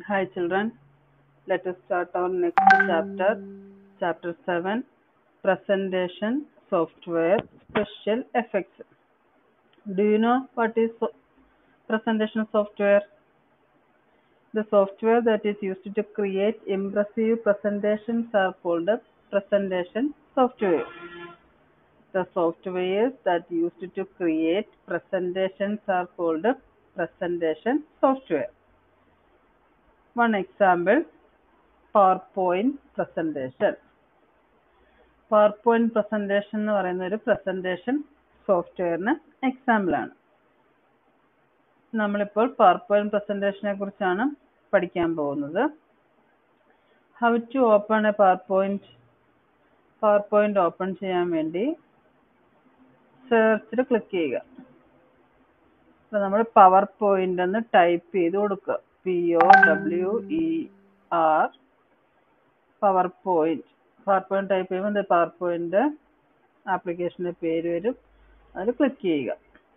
Hi children, let us start our next chapter, chapter 7, Presentation Software Special Effects. Do you know what is so- presentation software? The software that is used to create impressive presentations are called presentation software. The softwares that used to create presentations are called presentation software. One example, PowerPoint presentation. PowerPoint presentation എന്ന് പറയുന്ന ഒരു presentation സോഫ്റ്റ്വെയറിന് example ആണ് നമ്മളിപ്പോൾ PowerPoint പ്രസന്റേഷനെ കുറിച്ചാണ് പഠിക്കാൻ പോകുന്നത് how to open a PowerPoint PowerPoint open ചെയ്യാൻ വേണ്ടി സെർച്ചിൽ ക്ലിക്ക് ചെയ്യുക അപ്പോൾ നമ്മൾ പവർ പോയിന്റ് എന്ന് ടൈപ്പ് ചെയ്ത് കൊടുക്കുക P O W E R power point power point type ചെയ്യുമ്പോൾ പവർ പോയിന്റ് ആപ്ലിക്കേഷൻ്റെ പേര് വരും അതിൽ ക്ലിക്ക് ചെയ്യുക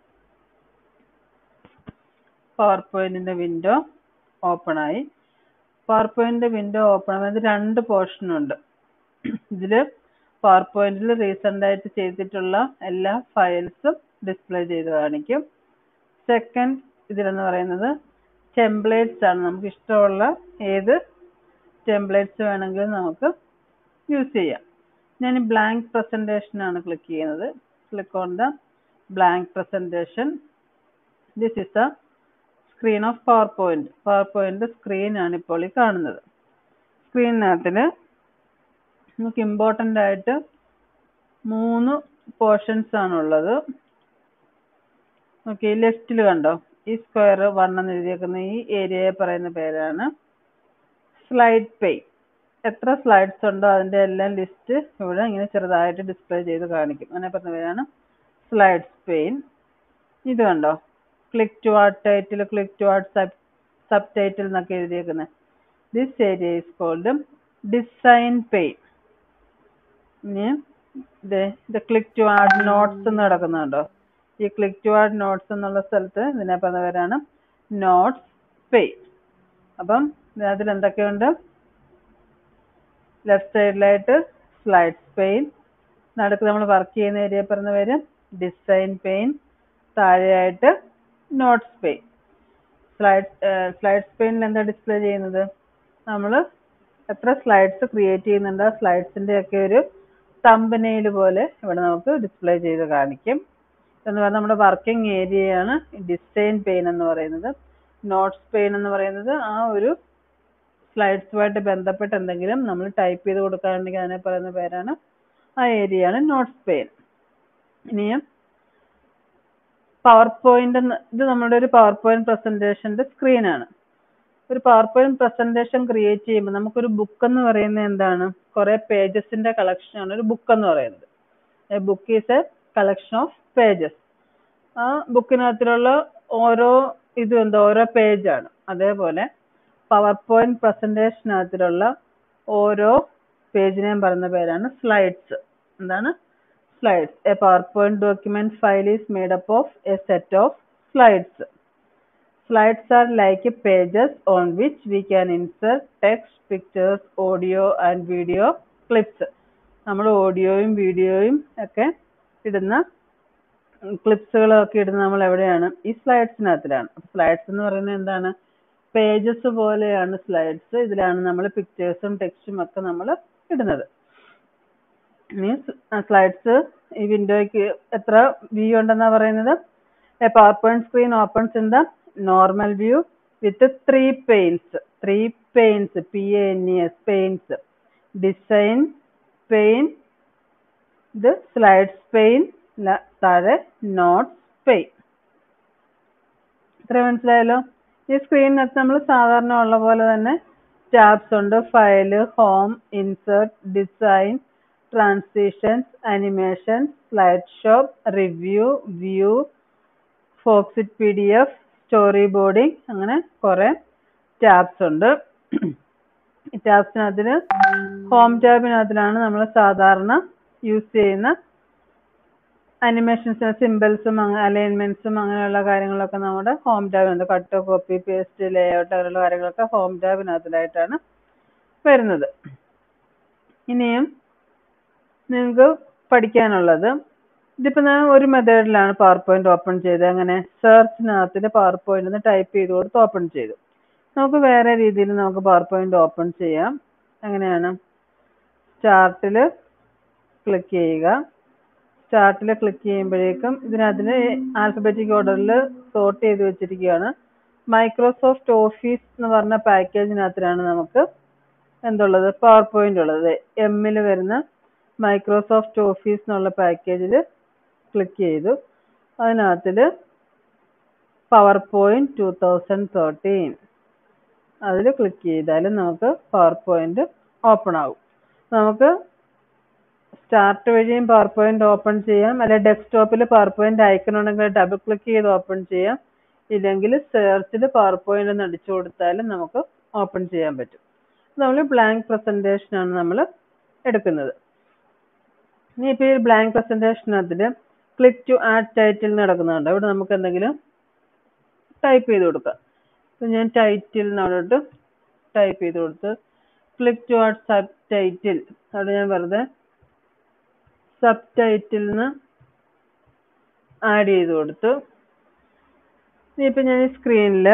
പവർ പോയിന്റിന്റെ വിൻഡോ ഓപ്പൺ ആയി പവർ പോയിന്റിന്റെ വിൻഡോ ഓപ്പൺ ആയത് രണ്ട് പോർഷൻ ഉണ്ട് ഇതിൽ പവർ പോയിന്റിൽ റീസെന്റ് ആയിട്ട് ചെയ്തിട്ടുള്ള എല്ലാ ഫയൽസും ഡിസ്പ്ലേ ചെയ്ത് കാണിക്കും സെക്കൻഡ് ഇതിലെന്ന് പറയുന്നത് ടെംപ്ലേറ്റ്സ് ആണ് നമുക്ക് ഇഷ്ടമുള്ള ഏത് ടെംപ്ലേറ്റ്സ് വേണമെങ്കിലും നമുക്ക് യൂസ് ചെയ്യാം ഞാൻ ബ്ലാങ്ക് പ്രസന്റേഷൻ ആണ് ക്ലിക്ക് ചെയ്യുന്നത് click on the blank presentation this is the screen of power point power point screen ആണ് ഇപ്പോൾ ഈ കാണുന്നത് സ്ക്രീനിനകത്തിൽ നമുക്ക് ഇമ്പോർട്ടൻ്റ് ആയിട്ട് മൂന്ന് പോർഷൻസ് ആണുള്ളത് ഓക്കെ ലെഫ്റ്റിൽ കണ്ടോ ഈ സ്ക്വയർ വൺ എന്ന് എഴുതിയേക്കുന്ന ഈ ഏരിയയെ പറയുന്ന പേരാണ് സ്ലൈഡ് പെയിൻ എത്ര സ്ലൈഡ്സ് ഉണ്ടോ അതിൻ്റെ എല്ലാം ലിസ്റ്റ് ഇവിടെ ഇങ്ങനെ ചെറുതായിട്ട് ഡിസ്പ്ലേ ചെയ്ത് കാണിക്കും അങ്ങനെ പറഞ്ഞ പേരാണ് സ്ലൈഡ്സ് പെയിൻ ഇത് കണ്ടോ click to add title click to add sub subtitle എന്നൊക്കെ എഴുതിയേക്കുന്നത് this area is called design pane ഇനി ഇത് ക്ലിക്ക് ടു ആർട്ട് നോട്ട്സ് എന്ന് കിടക്കുന്നുണ്ടോ ഈ ക്ലിക്ക് ടു ആർട്ട് നോട്ട്സ് എന്നുള്ള സ്ഥലത്ത് ഇതിനെ പറഞ്ഞ പേരാണ് നോട്ട്സ് പെയിൻ അപ്പം അതിൽ എന്തൊക്കെയുണ്ട് ലെഫ്റ്റ് സൈഡിലായിട്ട് സ്ലൈഡ്സ് പെയിൻ നടുക്ക് നമ്മൾ വർക്ക് ചെയ്യുന്ന ഏരിയ പറഞ്ഞ പേര് ഡിസൈൻ പെയിൻ താഴെയായിട്ട് നോട്ട്സ് പെയിൻ സ്ലൈഡ് സ്ലൈഡ്സ് പെയിനിൽ എന്താ ഡിസ്പ്ലേ ചെയ്യുന്നത് നമ്മൾ എത്ര സ്ലൈഡ്സ് ക്രിയേറ്റ് ചെയ്യുന്നുണ്ട് ആ സ്ലൈഡ്സിൻ്റെ ഒക്കെ ഒരു തമ്പനയിൽ പോലെ ഇവിടെ നമുക്ക് ഡിസ്പ്ലേ ചെയ്ത് കാണിക്കും എന്ന് പറഞ്ഞാൽ നമ്മുടെ വർക്കിംഗ് ഏരിയയാണ് ഡിസൈൻ പെയിൻ എന്ന് പറയുന്നത് നോട്ട്സ് പെയിൻ എന്ന് പറയുന്നത് ആ ഒരു സ്ലൈഡ്സുമായിട്ട് ബന്ധപ്പെട്ട് എന്തെങ്കിലും നമ്മൾ ടൈപ്പ് ചെയ്ത് കൊടുക്കാനുണ്ടെങ്കിൽ അതിനെ പറയുന്ന പേരാണ് ആ ഏരിയയാണ് നോട്ട്സ് പെയിൻ ഇനിയും പവർ പോയിന്റ് ഇത് നമ്മുടെ ഒരു പവർ പോയിന്റ് പ്രസന്റേഷന്റെ സ്ക്രീനാണ് ഒരു പവർ പോയിന്റ് പ്രസന്റേഷൻ ക്രിയേറ്റ് ചെയ്യുമ്പോൾ നമുക്കൊരു ബുക്ക് എന്ന് പറയുന്നത് എന്താണ് കുറെ പേജസിന്റെ കളക്ഷൻ ആണ് ഒരു ബുക്ക് എന്ന് പറയുന്നത് a book is a collection of pages ആ ബുക്കിനകത്തിലുള്ള ഓരോ ഇതും എന്താ ഓരോ പേജാണ് അതേപോലെ പവർ പോയിന്റ് പ്രസന്റേഷനകത്തിലുള്ള ഓരോ പേജിനെയും പറയുന്ന പേരാണ് സ്ലൈഡ്സ് എന്താണ് slides a power point document file is made up of a set of slides slides are like pages on which we can insert text pictures audio and video clips നമ്മൾ ഓഡിയോയും വീഡിയോയും ഒക്കെ ഇടുന്ന ക്ലിപ്സുകളൊക്കെ ഇടുന്നത് നമ്മൾ എവിടെയാണ് ഈ സ്ലൈഡ്സിനകത്തിലാണ് സ്ലൈഡ്സ് എന്ന് പറയുന്നത് എന്താണ് പേജസ് പോലെയാണ് സ്ലൈഡ്സ് ഇതിലാണ് നമ്മൾ പിക്ചേഴ്സും ടെക്സ്റ്റും ഒക്കെ നമ്മൾ ഇടുന്നത് ഇനി സ്ലൈഡ്സ് ഈ വിൻഡോയ്ക്ക് എത്ര വ്യൂ ഉണ്ടെന്നാ പറയുന്നത് a power point screen opens in the normal view with three panes three panes P N E S panes design pane ഇത് സ്ലൈഡ്സ് പെയിൻ താഴെ നോട്ട്സ് പെയിൻ ഇത്ര മനസ്സിലായല്ലോ ഈ സ്ക്രീനിനകത്ത് നമ്മൾ സാധാരണ ഉള്ള പോലെ തന്നെ ടാബ്സ് ഉണ്ട് file home insert design transitions animation slide show review view Foxit P D F storyboarding അങ്ങനെ കുറെ ടാബ്സ് ഉണ്ട് ഈ ടാബ്സിനകത്തിൽ ഹോം ടാബിനകത്തിലാണ് നമ്മൾ സാധാരണ യൂസ് ചെയ്യുന്ന അനിമേഷൻസ് സിമ്പിൾസും അലൈൻമെന്റ്സും അങ്ങനെയുള്ള കാര്യങ്ങളൊക്കെ നമ്മുടെ ഹോം ടാബിനകത്ത് കട്ട് കോപ്പി പേസ്റ്റ് ലേഔട്ട് അങ്ങനെയുള്ള കാര്യങ്ങളൊക്കെ ഹോം ടാബിനകത്തിലായിട്ടാണ് വരുന്നത് ഇനിയും നിങ്ങൾക്ക് പഠിക്കാനുള്ളത് ഇതിപ്പോൾ ഞാൻ ഒരു മെത്തേഡിലാണ് പവർ പോയിന്റ് ഓപ്പൺ ചെയ്തത് അങ്ങനെ സെർച്ചിനകത്തിൽ പവർ പോയിന്റ് എന്ന് ടൈപ്പ് ചെയ്ത് കൊടുത്ത് ഓപ്പൺ ചെയ്തു നമുക്ക് വേറെ രീതിയിൽ നമുക്ക് പവർ പോയിന്റ് ഓപ്പൺ ചെയ്യാം എങ്ങനെയാണ് സ്റ്റാർട്ടിൽ ക്ലിക്ക് ചെയ്യുക സ്റ്റാർട്ടിൽ ക്ലിക്ക് ചെയ്യുമ്പോഴേക്കും ഇതിനകത്തിന് ആൽഫബറ്റിക് ഓർഡറിൽ സോർട്ട് ചെയ്ത് വെച്ചിരിക്കുകയാണ് മൈക്രോസോഫ്റ്റ് ഓഫീസ് എന്ന് പറഞ്ഞ പാക്കേജിനകത്തിലാണ് നമുക്ക് എന്തുള്ളത് പവർ പോയിന്റ് ഉള്ളത് എമ്മിൽ വരുന്ന മൈക്രോസോഫ്റ്റ് ഓഫീസ് എന്നുള്ള പാക്കേജിൽ ക്ലിക്ക് ചെയ്തു അതിനകത്തിൽ power point two thousand thirteen അതിൽ ക്ലിക്ക് ചെയ്താലും നമുക്ക് പവർ പോയിന്റ് ഓപ്പൺ ആവും നമുക്ക് സ്റ്റാർട്ട് വഴിയും പവർ പോയിന്റ് ഓപ്പൺ ചെയ്യാം അല്ലെ ഡെസ്ക്ടോപ്പിൽ പവർ പോയിന്റ് ഐക്കൺ ഉണ്ടെങ്കിൽ ഡബിൾ ക്ലിക്ക് ചെയ്ത് ഓപ്പൺ ചെയ്യാം ഇല്ലെങ്കിൽ സെർച്ചിൽ പവർ പോയിന്റ് എന്ന് അടിച്ചു കൊടുത്താലും നമുക്ക് ഓപ്പൺ ചെയ്യാൻ പറ്റും നമ്മൾ ബ്ലാങ്ക് പ്രസന്റേഷൻ ആണ് നമ്മൾ എടുക്കുന്നത് ഇനി ഇപ്പോൾ ഈ ബ്ലാങ്ക് പ്രസന്റേഷനകത്തിൽ ക്ലിക്ക് ടു ആഡ് ടൈറ്റിൽ നടക്കുന്നുണ്ട് ഇവിടെ നമുക്ക് എന്തെങ്കിലും ടൈപ്പ് ചെയ്ത് കൊടുക്കാം ഇപ്പം ഞാൻ ടൈറ്റിൽ എന്നോട്ട് ടൈപ്പ് ചെയ്ത് കൊടുത്ത് click to add subtitle അവിടെ ഞാൻ വെറുതെ സബ് ടൈറ്റിൽന്ന് ആഡ് ചെയ്ത് കൊടുത്തു ഇനിയിപ്പോൾ ഞാൻ ഈ സ്ക്രീനിൽ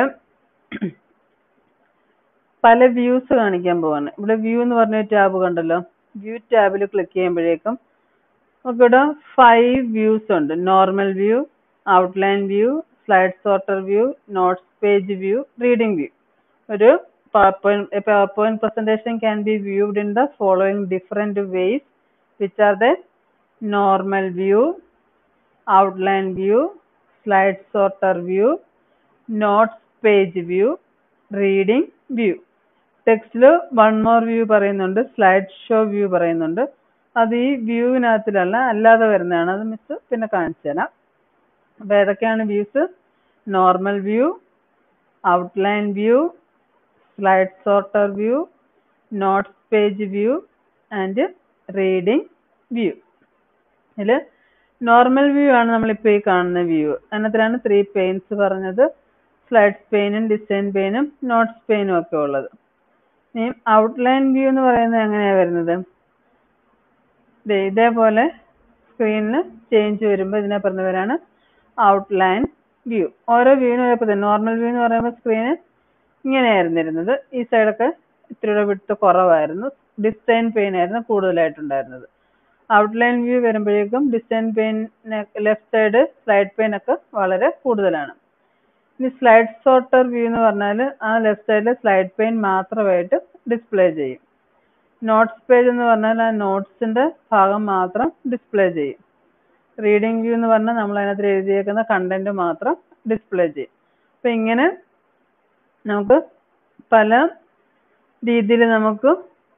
പല വ്യൂസ് കാണിക്കാൻ പോവാണ് ഇവിടെ വ്യൂ എന്ന് പറഞ്ഞ ടാബ് കണ്ടല്ലോ വ്യൂ ടാബിൽ ക്ലിക്ക് ചെയ്യുമ്പോഴേക്കും നമുക്കിവിടെ ഫൈവ് വ്യൂസ് ഉണ്ട് normal view outline view slide sorter view notes page view reading view ഒരു PowerPoint, a PowerPoint presentation can be viewed in the following different ways, which are the normal view, outline view, slide sorter view, notes page view, reading view. ടെക്സ്റ്റിൽ one more view പറയുന്നുണ്ട് slide show view പറയുന്നുണ്ട് അത് ഈ വ്യൂവിനകത്തിലല്ല അല്ലാതെ വരുന്നതാണ് അത് miss പിന്നെ കാണിച്ചു തരാം അപ്പോൾ ഏതൊക്കെയാണ് views normal view outline view slide sorter view notes page view and reading view ഇതിൽ നോർമൽ വ്യൂ ആണ് നമ്മളിപ്പോൾ ഈ കാണുന്ന വ്യൂ അതിനകത്തിലാണ് ത്രീ പെയിൻസ് പറഞ്ഞത് സ്ലൈഡ്സ് പെയിനും ഡിസൈൻ പെയിനും നോട്ട്സ് പെയിനും ഒക്കെ ഉള്ളത് ഇനി ഔട്ട്ലൈൻ വ്യൂ എന്ന് പറയുന്നത് എങ്ങനെയാണ് വരുന്നത് ദേ ഇതേപോലെ സ്ക്രീനിൽ ചേഞ്ച് വരുമ്പോൾ ഇതിനെ പറഞ്ഞവരാണ് ഔട്ട്ലൈൻ വ്യൂ ഓരോ വ്യൂവിനും ഓരോ നോർമൽ വ്യൂ എന്ന് പറയുമ്പോൾ സ്ക്രീന് ഇങ്ങനെയായിരുന്നു ഇരുന്നത് ഈ സൈഡൊക്കെ ഇത്തിരിയുടെ വിട്ട് കുറവായിരുന്നു ഡിസൈൻ പെയിൻ ആയിരുന്നു കൂടുതലായിട്ടുണ്ടായിരുന്നത് ഔട്ട്ലൈൻ വ്യൂ വരുമ്പോഴേക്കും design pane left side slide pane ഒക്കെ വളരെ കൂടുതലാണ് ഇനി സ്ലൈഡ് സോർട്ടർ വ്യൂ എന്ന് പറഞ്ഞാൽ ആ ലെഫ്റ്റ് സൈഡിൽ സ്ലൈഡ് പെയിൻ മാത്രമായിട്ട് ഡിസ്പ്ലേ ചെയ്യും നോട്ട്സ് പേജ് എന്ന് പറഞ്ഞാൽ ആ നോട്ട്സിന്റെ ഭാഗം മാത്രം ഡിസ്പ്ലേ ചെയ്യും റീഡിംഗ് വ്യൂ എന്ന് പറഞ്ഞാൽ നമ്മൾ അതിനകത്ത് എഴുതിയേക്കുന്ന കണ്ടന്റ് മാത്രം ഡിസ്പ്ലേ ചെയ്യും അപ്പം ഇങ്ങനെ നമുക്ക് പല രീതിയിൽ നമുക്ക്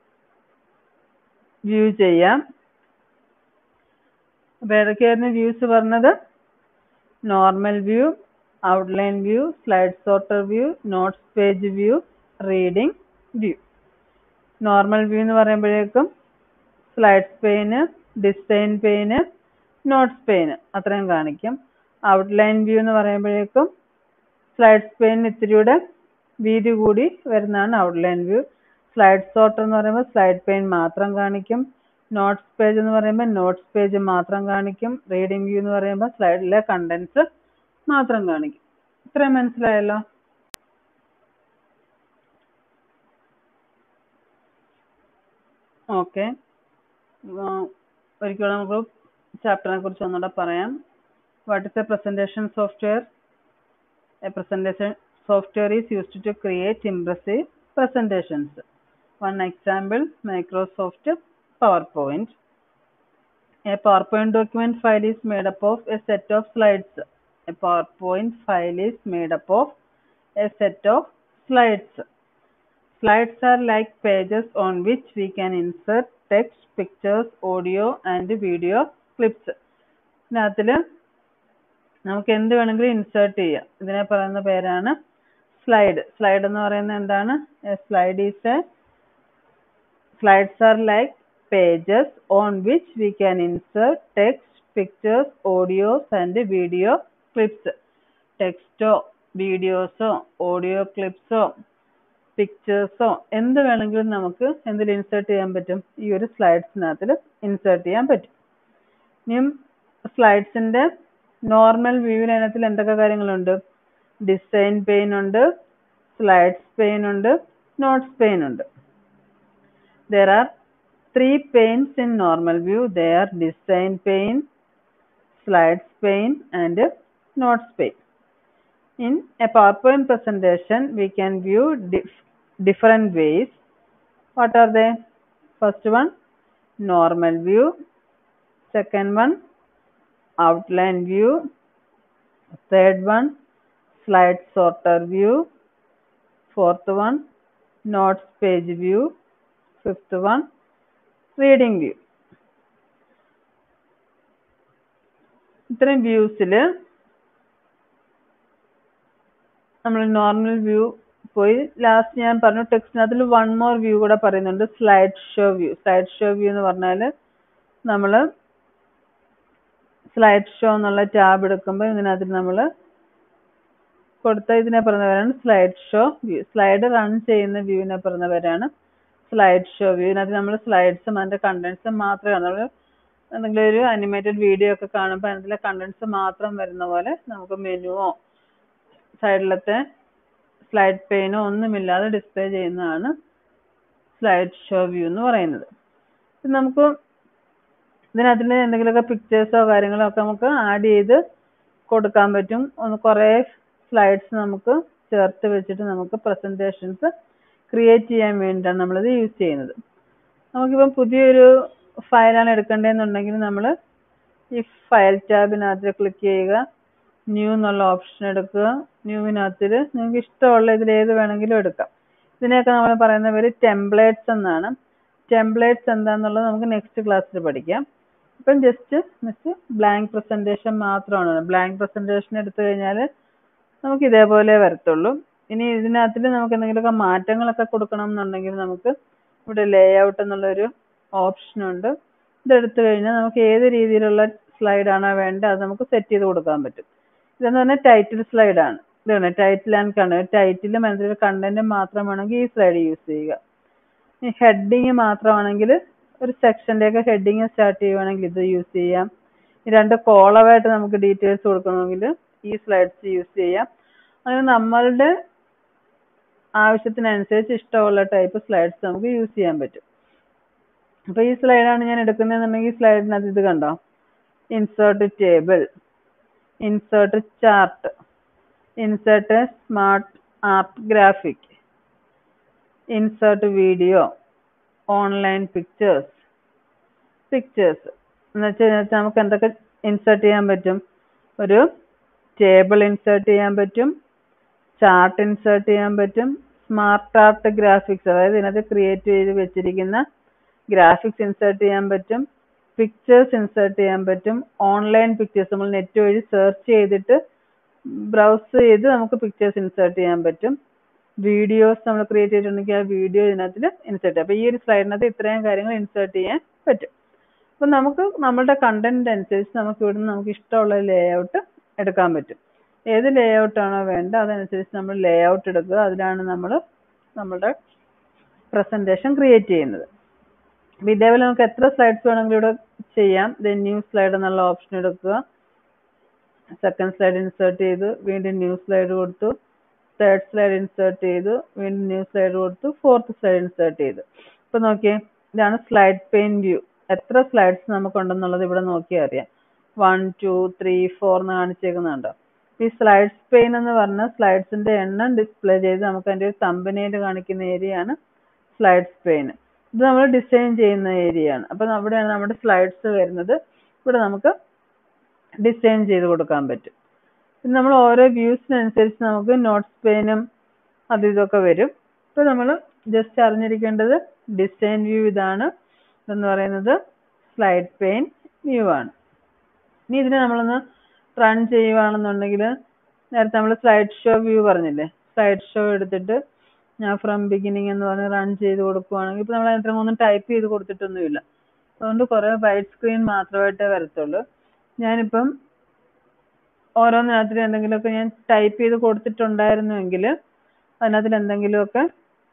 വ്യൂ ചെയ്യാം അപ്പോൾ ഏതൊക്കെയായിരുന്നു വ്യൂസ് പറഞ്ഞത് normal view outline view slide sorter view notes page view reading view normal view എന്ന് പറയുമ്പോഴേക്കും slides pane design pane notes pane അത്രയും കാണിക്കും ഔട്ട്ലൈൻ വ്യൂ എന്ന് പറയുമ്പോഴേക്കും സ്ലൈഡ്സ് പെയിന് ഇത്തിരിയുടെ വീതി കൂടി വരുന്നതാണ് ഔട്ട്ലൈൻ വ്യൂ സ്ലൈഡ് സോർട്ടർ എന്ന് പറയുമ്പോൾ സ്ലൈഡ് പെയിൻ മാത്രം കാണിക്കും നോട്ട്സ് പേജ് എന്ന് പറയുമ്പോൾ നോട്ട്സ് പേജ് മാത്രം കാണിക്കും റീഡിംഗ് വ്യൂ എന്ന് പറയുമ്പോൾ സ്ലൈഡിലെ കണ്ടന്റ്സ് മാത്രം കാണിക്കും ഇത്രയും മനസ്സിലായല്ലോ ഓക്കെ ഒരിക്കലും നമുക്ക് ചാപ്റ്ററിനെ കുറിച്ച് ഒന്നുകൂടെ പറയാം what is a presentation software a presentation software is used to create impressive presentations. One example, Microsoft PowerPoint. A PowerPoint document file is made up of a set of slides. A PowerPoint file is made up of a set of slides. Slides are like pages on which we can insert text, pictures, audio and video clips. ഇതിനകത്തിൽ നമുക്ക് എന്ത് വേണമെങ്കിലും insert ചെയ്യാം ഇതിനെ പറയുന്ന പേരാണ് slide slide എന്ന് പറയുന്നത് എന്താണ് slide is a slides are like pages on which we can insert text pictures audios and video clips ടെക്സ്റ്റോ വീഡിയോസോ ഓഡിയോ ക്ലിപ്സോ പിക്ചേഴ്സോ എന്ത് വേണമെങ്കിലും നമുക്ക് എന്തിൽ ഇൻസേർട്ട് ചെയ്യാൻ പറ്റും ഈ ഒരു സ്ലൈഡ്സിനകത്തിൽ ഇൻസേർട്ട് ചെയ്യാൻ പറ്റും ഇനിയും സ്ലൈഡ്സിന്റെ നോർമൽ വ്യൂവിന് അതിനകത്തിൽ എന്തൊക്കെ കാര്യങ്ങളുണ്ട് ഡിസൈൻ പെയിൻ ഉണ്ട് സ്ലൈഡ്സ് പെയിൻ ഉണ്ട് നോട്ട്സ് പെയിൻ ഉണ്ട് there are three panes in normal view they are design pane slides pane and notes pane in a powerpoint presentation we can view dif- different ways what are they first one normal view second one outline view third one slide sorter view fourth one notes page view fifth one reading view ഇത്രയും വ്യൂസിൽ നമ്മൾ normal view പോയി last ഞാൻ പറഞ്ഞു ടെക്സ്റ്റിനകത്തിൽ one more view കൂടെ പറയുന്നുണ്ട് slide show view slide show view എന്ന് പറഞ്ഞാൽ നമ്മൾ സ്ലൈഡ് ഷോ എന്നുള്ള ടാബ് എടുക്കുമ്പോൾ ഇതിനകത്ത് നമ്മൾ കൊടുത്ത ഇതിനെ പറഞ്ഞവരാണ് slide show view slide run ചെയ്യുന്ന വ്യൂവിനെ പറഞ്ഞവരാണ് സ്ലൈഡ് ഷോ വ്യൂ ഇതിനകത്ത് നമ്മൾ സ്ലൈഡ്സും അതിന്റെ കണ്ടന്റ്സും മാത്രമേ നമ്മൾ എന്തെങ്കിലും ഒരു അനിമേറ്റഡ് വീഡിയോ ഒക്കെ കാണുമ്പോൾ അതിലെ കണ്ടന്റ്സ് മാത്രം വരുന്ന പോലെ നമുക്ക് മെനുവോ സൈഡിലത്തെ സ്ലൈഡ് പെയിനോ ഒന്നുമില്ലാതെ ഡിസ്പ്ലേ ചെയ്യുന്നതാണ് സ്ലൈഡ് ഷോ വ്യൂ എന്ന് പറയുന്നത് ഇത് നമുക്ക് ഇതിനകത്തിൽ എന്തെങ്കിലുമൊക്കെ പിക്ചേഴ്സോ കാര്യങ്ങളോ ഒക്കെ നമുക്ക് ആഡ് ചെയ്ത് കൊടുക്കാൻ പറ്റും ഒന്ന് കുറേ സ്ലൈഡ്സ് നമുക്ക് ചേർത്ത് വെച്ചിട്ട് നമുക്ക് പ്രസന്റേഷൻസ് ക്രിയേറ്റ് ചെയ്യാൻ വേണ്ടിയിട്ടാണ് നമ്മളിത് യൂസ് ചെയ്യുന്നത് നമുക്കിപ്പം പുതിയൊരു ഫയലാണ് എടുക്കേണ്ടതെന്നുണ്ടെങ്കിൽ നമ്മൾ ഈ ഫയൽ ടാബിനകത്ത് ക്ലിക്ക് ചെയ്യുക ന്യൂ എന്നുള്ള ഓപ്ഷൻ എടുക്കുക ന്യൂവിനകത്തിൽ നിങ്ങൾക്ക് ഇഷ്ടമുള്ള ഇതിൽ ഏത് വേണമെങ്കിലും എടുക്കാം ഇതിനെയൊക്കെ നമ്മൾ പറയുന്ന പേര് ടെംപ്ലേറ്റ്സ് എന്നാണ് ടെംപ്ലേറ്റ്സ് എന്താണെന്നുള്ളത് നമുക്ക് നെക്സ്റ്റ് ക്ലാസ്സിൽ പഠിക്കാം ഇപ്പം ജസ്റ്റ് മിസ് ബ്ലാങ്ക് പ്രസന്റേഷൻ മാത്രമാണ് ബ്ലാങ്ക് പ്രസന്റേഷൻ എടുത്തു കഴിഞ്ഞാൽ നമുക്ക് ഇതേപോലെ വരത്തുള്ളൂ ഇനി ഇതിനകത്തിൽ നമുക്ക് എന്തെങ്കിലുമൊക്കെ മാറ്റങ്ങളൊക്കെ കൊടുക്കണം എന്നുണ്ടെങ്കിൽ നമുക്ക് ഇവിടെ ലേ ഔട്ട് എന്നുള്ളൊരു ഓപ്ഷൻ ഉണ്ട് ഇതെടുത്തു കഴിഞ്ഞാൽ നമുക്ക് ഏത് രീതിയിലുള്ള സ്ലൈഡാണോ വേണ്ടത് അത് നമുക്ക് സെറ്റ് ചെയ്ത് കൊടുക്കാൻ പറ്റും ഇതെന്ന് പറഞ്ഞാൽ ടൈറ്റിൽ സ്ലൈഡാണ് ഇതാണ് ടൈറ്റിൽ ആൻഡ് കണ്ടന്റ് ടൈറ്റിലും അതിൻ്റെ കണ്ടന്റും മാത്രം വേണമെങ്കിൽ ഈ സ്ലൈഡ് യൂസ് ചെയ്യുക ഈ ഹെഡിങ് മാത്രമാണെങ്കിൽ ഒരു സെക്ഷൻ്റെയൊക്കെ ഹെഡിങ് സ്റ്റാർട്ട് ചെയ്യുവാണെങ്കിൽ ഇത് യൂസ് ചെയ്യാം ഈ രണ്ട് കോളമായിട്ട് നമുക്ക് ഡീറ്റെയിൽസ് കൊടുക്കണമെങ്കിൽ ഈ സ്ലൈഡ്സ് യൂസ് ചെയ്യാം അങ്ങനെ നമ്മളുടെ ആവശ്യത്തിനനുസരിച്ച് ഇഷ്ടമുള്ള ടൈപ്പ് സ്ലൈഡ്സ് നമുക്ക് യൂസ് ചെയ്യാൻ പറ്റും അപ്പോൾ ഈ സ്ലൈഡാണ് ഞാൻ എടുക്കുന്നതെന്നുണ്ടെങ്കിൽ സ്ലൈഡിനകത്ത് ഇത് കണ്ടോ insert table insert chart insert smart art graphic insert video online pictures pictures എന്ന് വെച്ച് കഴിഞ്ഞാൽ നമുക്ക് എന്തൊക്കെ ഇൻസേർട്ട് ചെയ്യാൻ പറ്റും ഒരു ടേബിൾ ഇൻസേർട്ട് ചെയ്യാൻ പറ്റും ചാർട്ട് ഇൻസേർട്ട് ചെയ്യാൻ പറ്റും സ്മാർട്ട് ആർട്ട് ഗ്രാഫിക്സ് അതായത് ഇതിനകത്ത് ക്രിയേറ്റ് ചെയ്ത് വെച്ചിരിക്കുന്ന ഗ്രാഫിക്സ് ഇൻസേർട്ട് ചെയ്യാൻ പറ്റും പിക്ചേഴ്സ് ഇൻസേർട്ട് ചെയ്യാൻ പറ്റും ഓൺലൈൻ പിക്ചേഴ്സ് നമ്മൾ നെറ്റ് വഴി സെർച്ച് ചെയ്തിട്ട് ബ്രൗസ് ചെയ്ത് നമുക്ക് പിക്ചേഴ്സ് ഇൻസേർട്ട് ചെയ്യാൻ പറ്റും വീഡിയോസ് നമ്മൾ ക്രിയേറ്റ് ചെയ്തിട്ടുണ്ടെങ്കിൽ ആ വീഡിയോ ഇതിനകത്ത് ഇൻസേർട്ട് ചെയ്യാം അപ്പോൾ ഈ ഒരു സ്ലൈഡിനകത്ത് ഇത്രയും കാര്യങ്ങൾ ഇൻസേർട്ട് ചെയ്യാൻ പറ്റും അപ്പോൾ നമുക്ക് നമ്മളുടെ കണ്ടന്റ് അനുസരിച്ച് നമുക്ക് ഇവിടുന്ന് നമുക്ക് ഇഷ്ടമുള്ള ലേ ഔട്ട് എടുക്കാൻ പറ്റും ഏത് ലേ ഔട്ടാണോ വേണ്ടത് അതനുസരിച്ച് നമ്മൾ ലേ ഔട്ട് എടുക്കുക അതിലാണ് നമ്മൾ നമ്മുടെ പ്രസന്റേഷൻ ക്രിയേറ്റ് ചെയ്യുന്നത് അപ്പോൾ ഇതേപോലെ നമുക്ക് എത്ര സ്ലൈഡ്സ് വേണമെങ്കിലും ഇവിടെ ചെയ്യാം ദെൻ ന്യൂ സ്ലൈഡ് എന്നുള്ള ഓപ്ഷൻ എടുക്കുക സെക്കൻഡ് സ്ലൈഡ് ഇൻസേർട്ട് ചെയ്ത് വീണ്ടും ന്യൂ സ്ലൈഡ് കൊടുത്തു തേർഡ് സ്ലൈഡ് ഇൻസേർട്ട് ചെയ്തു വീണ്ടും ന്യൂ സ്ലൈഡ് കൊടുത്തു ഫോർത്ത് സ്ലൈഡ് ഇൻസേർട്ട് ചെയ്തു ഇപ്പോൾ നോക്കിയേ ഇതാണ് സ്ലൈഡ് പെയിൻ വ്യൂ എത്ര സ്ലൈഡ്സ് നമുക്കുണ്ടെന്നുള്ളത് ഇവിടെ നോക്കിയാൽ അറിയാം വൺ ടു ത്രീ ഫോർ എന്ന് കാണിച്ചേക്കുന്നുണ്ടോ ഈ സ്ലൈഡ്സ് പെയിൻ എന്ന് പറഞ്ഞാൽ സ്ലൈഡ്സിന്റെ എണ്ണം ഡിസ്പ്ലേ ചെയ്ത് നമുക്ക് അതിന്റെ ഒരു തമ്പനയിൽ കാണിക്കുന്ന ഏരിയ ആണ് സ്ലൈഡ്സ് പെയിൻ ഇത് നമ്മൾ ഡിസൈൻ ചെയ്യുന്ന ഏരിയ ആണ് അപ്പം അവിടെയാണ് നമ്മുടെ സ്ലൈഡ്സ് വരുന്നത് ഇവിടെ നമുക്ക് ഡിസൈൻ ചെയ്ത് കൊടുക്കാൻ പറ്റും പിന്നെ നമ്മൾ ഓരോ വ്യൂസിനനുസരിച്ച് നമുക്ക് നോട്ട്സ് പെയിനും അത് ഇതൊക്കെ വരും ഇപ്പം നമ്മൾ ജസ്റ്റ് അറിഞ്ഞിരിക്കേണ്ടത് ഡിസൈൻ വ്യൂ ഇതാണ് എന്ന് പറയുന്നത് സ്ലൈഡ് പെയിൻ വ്യൂ ആണ് ഇനി ഇതിനെ നമ്മളൊന്ന് റൺ ചെയ്യുവാണെന്നുണ്ടെങ്കിൽ നേരത്തെ നമ്മൾ സ്ലൈഡ് ഷോ വ്യൂ പറഞ്ഞില്ലേ സ്ലൈഡ് ഷോ എടുത്തിട്ട് ഞാൻ ഫ്രം ബിഗിനിങ് എന്ന് പറഞ്ഞ് റൺ ചെയ്ത് കൊടുക്കുവാണെങ്കിൽ ഇപ്പം നമ്മൾ അതിനകത്ത് ഒന്നും ടൈപ്പ് ചെയ്ത് കൊടുത്തിട്ടൊന്നുമില്ല അതുകൊണ്ട് കുറേ വൈറ്റ് സ്ക്രീൻ മാത്രമായിട്ടേ വരത്തുള്ളൂ ഞാനിപ്പം ഓരോന്നിനകത്തിലും എന്തെങ്കിലുമൊക്കെ ഞാൻ ടൈപ്പ് ചെയ്ത് കൊടുത്തിട്ടുണ്ടായിരുന്നുവെങ്കിൽ അതിനകത്തിൽ എന്തെങ്കിലുമൊക്കെ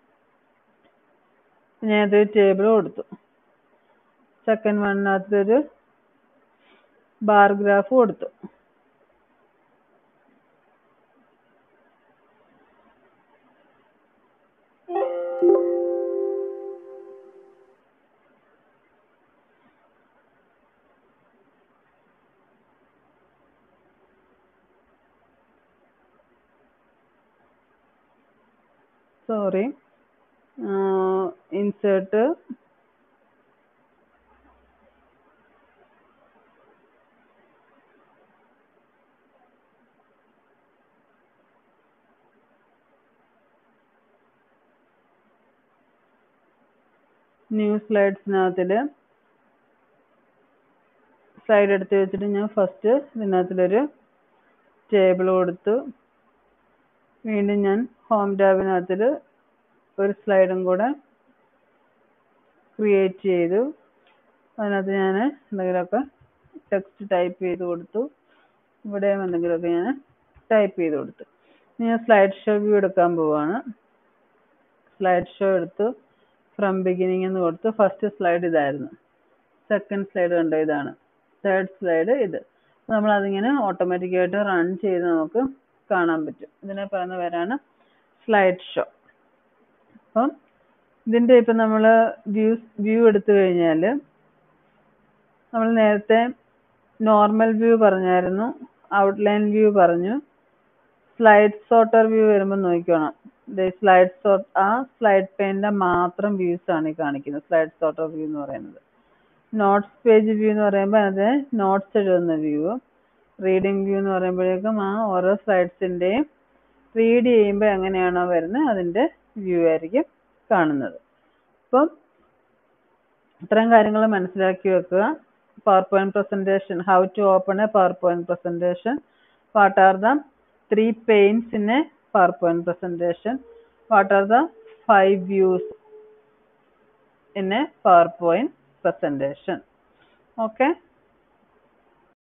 ഞാനതൊരു ടേബിൾ കൊടുത്തു സെക്കൻഡ് വണ്ണിനകത്തൊരു ബാർ ഗ്രാഫ് കൊടുത്തു സോറി ഇൻസേർട്ട് ന്യൂ സ്ലൈഡ്സിനകത്തിൽ സ്ലൈഡ് എടുത്ത് വെച്ചിട്ട് ഞാൻ ഫസ്റ്റ് ഇതിനകത്തിലൊരു ടേബിൾ കൊടുത്തു വീണ്ടും ഞാൻ ഹോം ടാബിനകത്തിൽ ഒരു സ്ലൈഡും കൂടെ ക്രിയേറ്റ് ചെയ്തു അതിനകത്ത് ഞാൻ എന്തെങ്കിലുമൊക്കെ ടെക്സ്റ്റ് ടൈപ്പ് ചെയ്ത് കൊടുത്തു ഇവിടെയും എന്തെങ്കിലുമൊക്കെ ഞാൻ ടൈപ്പ് ചെയ്ത് കൊടുത്തു ഇനി ഞാൻ സ്ലൈഡ് ഷോ വ്യൂ എടുക്കാൻ പോവാണ് സ്ലൈഡ് ഷോ എടുത്തു ഫ്രം ബിഗിനിങ് എന്ന് കൊടുത്തു ഫസ്റ്റ് സ്ലൈഡ് ഇതായിരുന്നു സെക്കൻഡ് സ്ലൈഡ് കണ്ടോ ഇതാണ് തേർഡ് സ്ലൈഡ് ഇത് നമ്മൾ അതിങ്ങനെ ഓട്ടോമാറ്റിക്കായിട്ട് റൺ ചെയ്ത് നമുക്ക് കാണാൻ പറ്റും ഇതിനെ പറയുന്ന പേരാണ് സ്ലൈഡ് ഷോ അപ്പം ഇതിൻ്റെ ഇപ്പം നമ്മൾ വ്യൂ വ്യൂ എടുത്തു കഴിഞ്ഞാൽ നമ്മൾ നേരത്തെ നോർമൽ വ്യൂ പറഞ്ഞായിരുന്നു ഔട്ട്ലൈൻ വ്യൂ പറഞ്ഞു സ്ലൈഡ് സോർട്ടർ വ്യൂ വരുമ്പോൾ നോക്കിക്കോണം സ്ലൈഡ് സോർട്ട് ആ സ്ലൈഡ് പെയിൻ്റെ മാത്രം വ്യൂസ് ആണ് ഈ കാണിക്കുന്നത് സ്ലൈഡ് സോർട്ടർ വ്യൂ എന്ന് പറയുന്നത് നോട്ട്സ് പേജ് വ്യൂ എന്ന് പറയുമ്പോൾ അത് നോട്ട്സ് എഴുതുന്ന വ്യൂ റീഡിംഗ് വ്യൂ എന്ന് പറയുമ്പോഴേക്കും ആ ഓരോ സ്ലൈഡ്സിൻ്റെയും റീഡ് ചെയ്യുമ്പോൾ എങ്ങനെയാണോ വരുന്നത് അതിൻ്റെ വ്യൂ ആയിരിക്കും കാണുന്നത് അപ്പം ഇത്രയും കാര്യങ്ങൾ മനസ്സിലാക്കി വെക്കുക power point presentation how to open a power point presentation what are the three panes in a power point presentation what are the five views in a power point presentation okay